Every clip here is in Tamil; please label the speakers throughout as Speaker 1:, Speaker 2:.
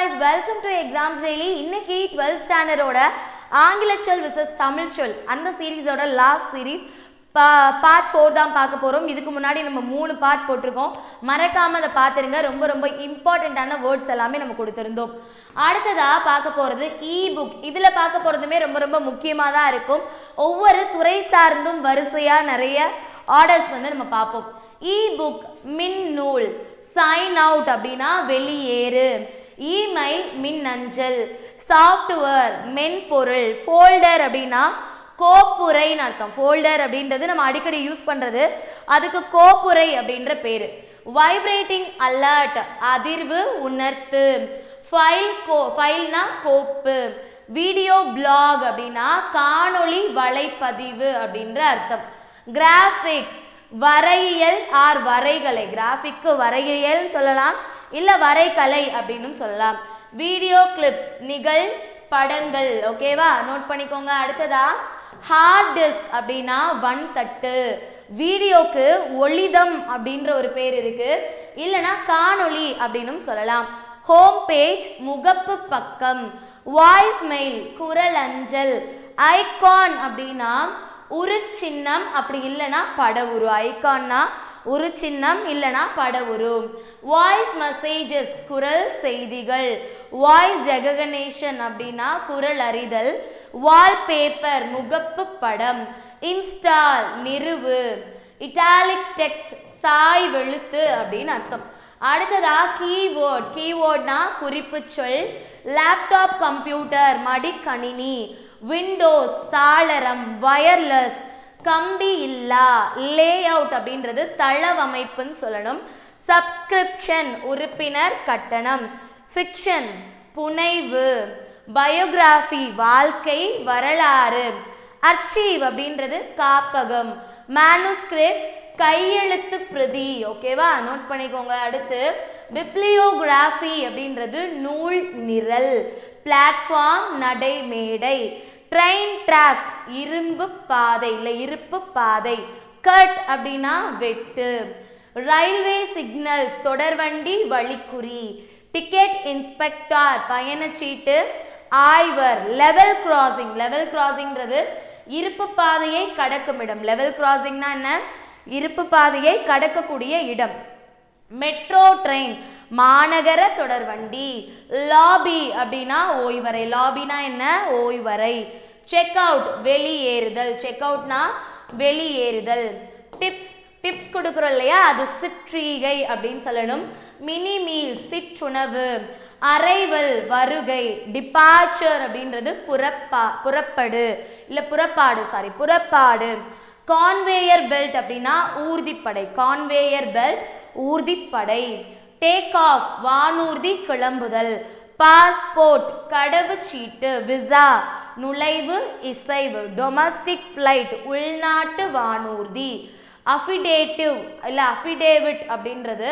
Speaker 1: guys welcome to exams daily இன்னைக்கு 12th ஸ்டாண்டர்டோட ஆங்கில சொல் விசஸ் தமிழ் சொல் அந்த சீரீஸோட லாஸ்ட் சீரீஸ் பார்ட் ஃபோர் தான் பார்க்க போகிறோம் இதுக்கு முன்னாடி நம்ம மூணு பார்ட் போட்டிருக்கோம் மறக்காமல் அதை பார்த்துருங்க ரொம்ப ரொம்ப இம்பார்ட்டண்ட்டான வேர்ட்ஸ் எல்லாமே நம்ம கொடுத்துருந்தோம் அடுத்ததாக பார்க்க போகிறது இ புக் இதில் பார்க்க போகிறதுமே ரொம்ப ரொம்ப முக்கியமாக தான் இருக்கும் ஒவ்வொரு துறை சார்ந்தும் வரிசையாக நிறைய ஆர்டர்ஸ் வந்து நம்ம பார்ப்போம் இ புக் மின் நூல் சைன் அவுட் அப்படின்னா வெளியேறு இமெயில் மின்னஞ்சல் சாஃப்ட்வேர் மென்பொருள் ஃபோல்டர் அப்படின்னா கோப்புரைன்னு அர்த்தம் ஃபோல்டர் அப்படின்றது நம்ம அடிக்கடி யூஸ் பண்ணுறது அதுக்கு கோப்புரை அப்படின்ற பேர் வைப்ரேட்டிங் அலர்ட் அதிர்வு உணர்த்து ஃபைல் கோ ஃபைல்னா கோப்பு வீடியோ பிளாக் அப்படின்னா காணொளி வலைப்பதிவு அப்படின்ற அர்த்தம் கிராஃபிக் வரையியல் ஆர் வரைகலை கிராஃபிக்கு வரையியல் சொல்லலாம் இல்லை வரைகலை அப்படின்னு சொல்லலாம் வீடியோ கிளிப்ஸ் நிகழ் படங்கள் ஓகேவா நோட் பண்ணிக்கோங்க அடுத்ததா ஹார்ட் டிஸ்க் அப்படின்னா வன் தட்டு வீடியோக்கு ஒளிதம் அப்படின்ற ஒரு பேர் இருக்கு இல்லைன்னா காணொளி அப்படின்னும் சொல்லலாம் ஹோம் பேஜ் முகப்பு பக்கம் வாய்ஸ் மெயில் குரல் அஞ்சல் ஐகான் அப்படின்னா உரு சின்னம் அப்படி இல்லைன்னா படவுரு ஐகான்னா உரு சின்னம் இல்லைன்னா படவுரு வாய்ஸ் மெசேஜஸ் குரல் செய்திகள் வாய்ஸ் ரெகக்னேஷன் அப்படின்னா குரல் அறிதல் வால்பேப்பர் முகப்பு படம் இன்ஸ்டால் நிறுவு இட்டாலிக் டெக்ஸ்ட் சாய் வெளுத்து அப்படின்னு அர்த்தம் அடுத்ததா கீவேர்ட் கீவேர்ட்னா குறிப்பு சொல் லேப்டாப் கம்ப்யூட்டர் மடிக்கணினி விண்டோஸ் சாளரம் வயர்லெஸ் கம்பி இல்லா லே அவுட் அப்படின்றது தளவமைப்புன்னு சொல்லணும் சப்ஸ்கிரிப்ஷன் உறுப்பினர் கட்டணம் ஃபிக்ஷன் புனைவு பயோகிராஃபி வாழ்க்கை வரலாறு அர்ச்சீவ் அப்படின்றது காப்பகம் மேனுஸ்கிரிப்ட் கையெழுத்து பிரதி ஓகேவா நோட் பண்ணிக்கோங்க அடுத்து பிப்ளியோகிராஃபி அப்படின்றது நூல் நிரல் பிளாட்ஃபார்ம் நடைமேடை ட்ரெயின் ட்ராக் இரும்பு பாதை இல்லை இருப்பு பாதை கட் அப்படின்னா வெட்டு ரயில்வே சிக்னல்ஸ் தொடர்வண்டி வழிக்குறி டிக்கெட் இன்ஸ்பெக்டர் பயணச்சீட்டு ஆய்வர் லெவல் கிராசிங் லெவல் கிராசிங்கிறது இருப்பு பாதையை கடக்கும் இடம் லெவல் கிராசிங்னா என்ன இருப்பு பாதையை கடக்கக்கூடிய இடம் மெட்ரோ ட்ரெயின் மாநகர தொடர்வண்டி லாபி அப்படின்னா ஓய்வறை லாபினா என்ன ஓய்வறை செக் அவுட் வெளியேறுதல் செக் அவுட்னா வெளியேறுதல் டிப்ஸ் டிப்ஸ் கொடுக்குறோம் இல்லையா அது சிற்றீகை அப்படின்னு சொல்லணும் மினி மீல் சிற்றுணவு அரைவல் வருகை டிபார்ச்சர் அப்படின்றது புறப்பா புறப்படு இல்லை புறப்பாடு சாரி புறப்பாடு கான்வேயர் பெல்ட் அப்படின்னா ஊர்திப்படை கான்வேயர் பெல்ட் ஊர்திப்படை டேக் ஆஃப் வானூர்தி கிளம்புதல் பாஸ்போர்ட் கடவுச்சீட்டு விசா நுழைவு இசைவு டொமஸ்டிக் ஃப்ளைட் உள்நாட்டு வானூர்தி அஃபிடேட்டிவ் இல்லை அஃபிடேவிட் அப்படின்றது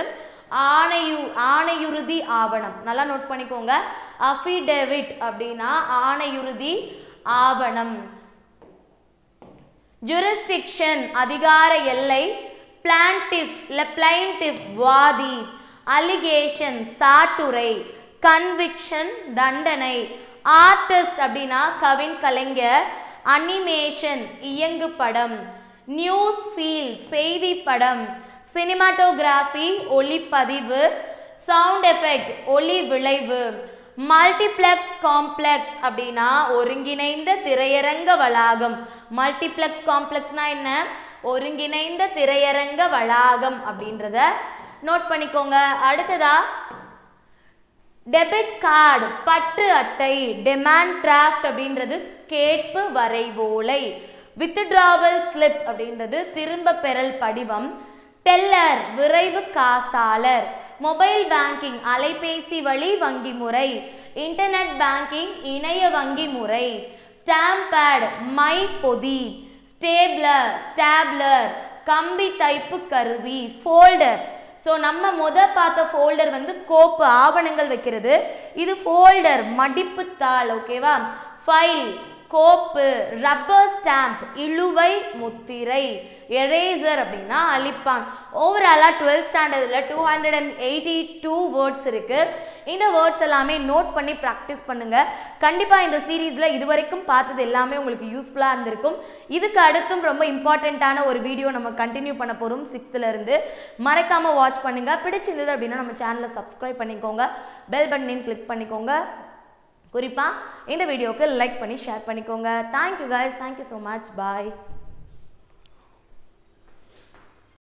Speaker 1: ஆணையு ஆணையுறுதி ஆவணம் நல்லா நோட் பண்ணிக்கோங்க அஃபிடேவிட் அப்படின்னா ஆணையுறுதி ஆவணம் ஜுரிஸ்டிக்ஷன் அதிகார எல்லை பிளான்டிஃப் இல்லை பிளைன்டிஃப் வாதி அலிகேஷன் சாட்டுரை கன்விக்ஷன் தண்டனை ஆர்டிஸ்ட் அப்படின்னா கவின் கலைஞர் அனிமேஷன் இயங்கு படம் நியூஸ் ஃபீல் செய்தி படம் சினிமாட்டோகிராஃபி ஒளிப்பதிவு சவுண்ட் எஃபெக்ட் ஒளி விளைவு மல்டிப்ளெக்ஸ் காம்ப்ளெக்ஸ் அப்படின்னா ஒருங்கிணைந்த திரையரங்க வளாகம் மல்டிப்ளெக்ஸ் காம்ப்ளெக்ஸ்னா என்ன ஒருங்கிணைந்த திரையரங்க வளாகம் அப்படின்றத நோட் பண்ணிக்கோங்க அடுத்ததா டெபிட் கார்டு பற்று அட்டை டிமாண்ட் டிராஃப்ட் அப்படின்றது கேட்பு வரைவோலை வித்ட்ராவல் ஸ்லிப் அப்படின்றது திரும்ப பெறல் படிவம் டெல்லர் விரைவு காசாளர் மொபைல் பேங்கிங் அலைபேசி வழி வங்கி முறை இன்டர்நெட் பேங்கிங் இணைய வங்கி முறை ஸ்டாம்ப் பேட் மை பொதி ஸ்டேப்லர் ஸ்டாப்லர் கம்பி தைப்பு கருவி ஃபோல்டர் ஸோ நம்ம முத பார்த்த ஃபோல்டர் வந்து கோப்பு ஆவணங்கள் வைக்கிறது இது ஃபோல்டர் மடிப்பு தாள் ஓகேவா ஃபைல் கோப்பு ரப்பர் ஸ்டாம்ப் இழுவை முத்திரை எரேசர் அப்படின்னா அழிப்பான் ஓவராலாக டுவெல்த் ஸ்டாண்டர்டில் two hundred and eighty two words இருக்குது இந்த வேர்ட்ஸ் எல்லாமே நோட் பண்ணி ப்ராக்டிஸ் பண்ணுங்கள் கண்டிப்பாக இந்த சீரீஸில் இது வரைக்கும் பார்த்தது எல்லாமே உங்களுக்கு யூஸ்ஃபுல்லாக இருந்திருக்கும் இதுக்கு அடுத்தும் ரொம்ப இம்பார்ட்டண்ட்டான ஒரு வீடியோ நம்ம கண்டினியூ பண்ண போகிறோம் சிக்ஸ்த்துலேருந்து மறக்காமல் வாட்ச் பண்ணுங்கள் பிடிச்சிருந்தது அப்படின்னா நம்ம சேனலை சப்ஸ்கிரைப் பண்ணிக்கோங்க பெல் பட்டனையும் கிளிக் பண்ணிக்கோங்க குறிப்பாக இந்த வீடியோவுக்கு லைக் பண்ணி ஷேர் பண்ணிக்கோங்க thank you guys thank you so much பாய்